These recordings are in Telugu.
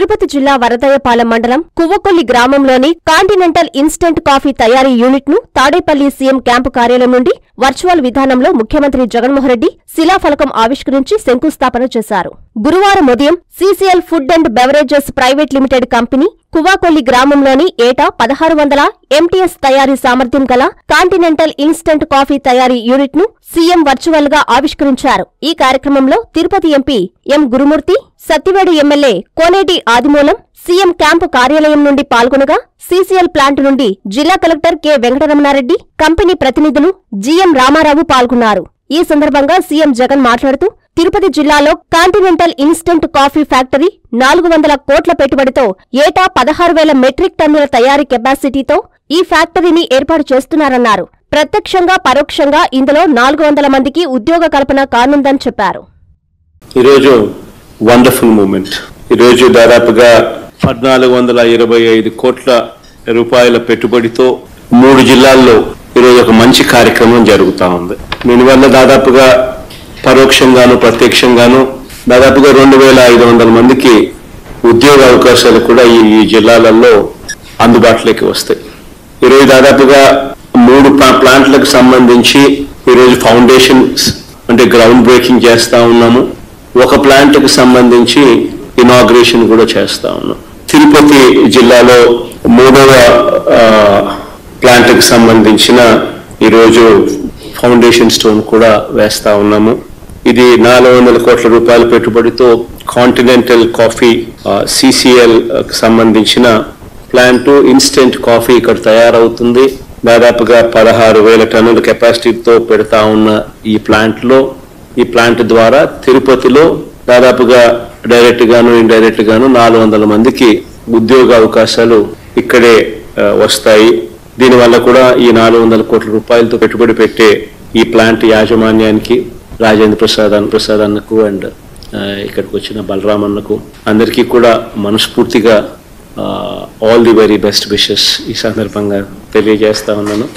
తిరుపతి జిల్లా వరదయ్యపాలెం మండలం కువ్వకొల్లి గ్రామంలోని కాంటినెంటల్ ఇన్స్టంట్ కాఫీ తయారీ యూనిట్ ను తాడేపల్లి సీఎం క్యాంపు కార్యాలయం నుండి వర్చువల్ విధానంలో ముఖ్యమంత్రి జగన్మోహన్ రెడ్డి శిలాఫలకం ఆవిష్కరించి శంకుస్థాపన చేశారు గురువారం ఉదయం CCL food and beverages private limited company Kuvakolli గ్రామంలోని ఏటా పదహారు వందల ఎంటీఎస్ తయారీ సామర్థ్యం గల కాంటినెంటల్ ఇన్స్టంట్ కాఫీ తయారీ యూనిట్ ను సీఎం వర్చువల్ గా ఆవిష్కరించారు ఈ కార్యక్రమంలో Tirupati MP M Gurumurthy Sattivedu MLA Koneti Adimulam CM camp కార్యాలయం నుండి పాల్గొనగా సీసీఎల్ ప్లాంట్ నుండి జిల్లా కలెక్టర్ కె వెంకటరమణారెడ్డి కంపెనీ ప్రతినిధులు జీఎం రామారావు పాల్గొన్నారు ఈ సందర్భంగా సీఎం జగన్ మాట్లాడుతూ తిరుపతి జిల్లాలో కాంటినెంటల్ ఇన్స్టంట్ కాఫీ ఫ్యాక్టరీ నాలుగు వందల కోట్ల పెట్టుబడితో ఏటా పదహారు వేల మెట్రిక్ టన్నుల తయారీ కెపాసిటీతో ఈ ఫ్యాక్టరీని ఏర్పాటు చేస్తున్నారన్నారు ప్రత్యక్షంగా పరోక్షంగా ఇందులో నాలుగు వందల మందికి ఉద్యోగ కల్పన కానుందని చెప్పారు ఈరోజు వండర్ఫుల్ మూమెంట్ ఈరోజు దాదాపుగా పద్నాలుగు వందల ఇరవై ఐదు కోట్ల రూపాయల పెట్టుబడితో మూడు జిల్లాల్లో ఈరోజు ఒక మంచి కార్యక్రమం జరుగుతా ఉంది దీనివల్ల దాదాపుగా పరోక్షంగాను ప్రత్యక్షంగాను దాదాపుగా రెండు వేల ఐదు వందల మందికి ఉద్యోగ అవకాశాలు కూడా ఈ ఈ జిల్లాలలో అందుబాటులోకి వస్తాయి ఈరోజు దాదాపుగా మూడు ప్లా- ప్లాంట్లకు సంబంధించి ఈరోజు ఫౌండేషన్స్ అంటే గ్రౌండ్ బ్రేకింగ్ చేస్తా ఉన్నాము ఒక ప్లాంట్కి సంబంధించి ఇనాగ్రేషన్ కూడా చేస్తా ఉన్నాం తిరుపతి జిల్లాలో మూడవ ఆ, ప్లాంట్కి సంబంధించిన ఈరోజు ఫౌండేషన్ స్టోన్ కూడా వేస్తా ఉన్నాము ఇది నాలుగు వందల కోట్ల రూపాయల పెట్టుబడితో కాంటినెంటల్ కాఫీ సిసిఎల్ సంబంధించిన ప్లాంట్ ఇన్స్టెంట్ కాఫీ ఇక్కడ తయారవుతుంది దాదాపుగా పదహారు వేల టన్నుల కెపాసిటీతో పెడతా ఉన్న ఈ ప్లాంట్ లో ఈ ప్లాంట్ ద్వారా తిరుపతిలో దాదాపుగా డైరెక్ట్ గాను ఇండైరెక్ట్ గాను నాలుగు వందల మందికి ఉద్యోగ అవకాశాలు ఇక్కడే ఆ, వస్తాయి దీనివల్ల కూడా ఈ నాలుగు వందల కోట్ల రూపాయలతో పెట్టుబడి పెట్టే ఈ ప్లాంట్ యాజమాన్యానికి రాజేంద్ర ప్రసాద్ అన్న ప్రసాద్ అన్నకు అండ్ ఇక్కడికి వచ్చిన బలరామ్ అన్నకు అందరికీ కూడా మనస్ఫూర్తిగా all the very best wishes ఈ సందర్భంగా తెలియజేస్తా ఉన్నాను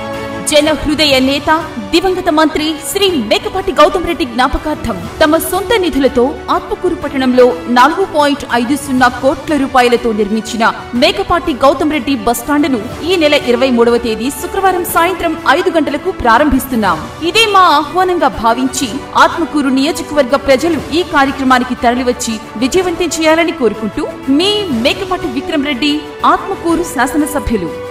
జన హృదయ నేత దివంగత మంత్రి శ్రీ మేకపాటి గౌతమ్ రెడ్డి జ్ఞాపకార్థం తమ సొంత నిధులతో ఆత్మకూరు పట్టణంలో నాలుగు పాయింట్ ఐదు సున్నా కోట్ల రూపాయలతో నిర్మించిన మేకపాటి గౌతమ్ రెడ్డి బస్టాండును ఈ నెల ఇరవై మూడవ తేదీ శుక్రవారం సాయంత్రం ఐదు గంటలకు ప్రారంభిస్తున్నాం ఇదే మా ఆహ్వానంగా భావించి ఆత్మకూరు నియోజకవర్గ ప్రజలు ఈ కార్యక్రమానికి తరలివచ్చి విజయవంతం చేయాలని కోరుకుంటూ మీ మేకపాటి విక్రమ్ రెడ్డి ఆత్మకూరు శాసనసభ్యులు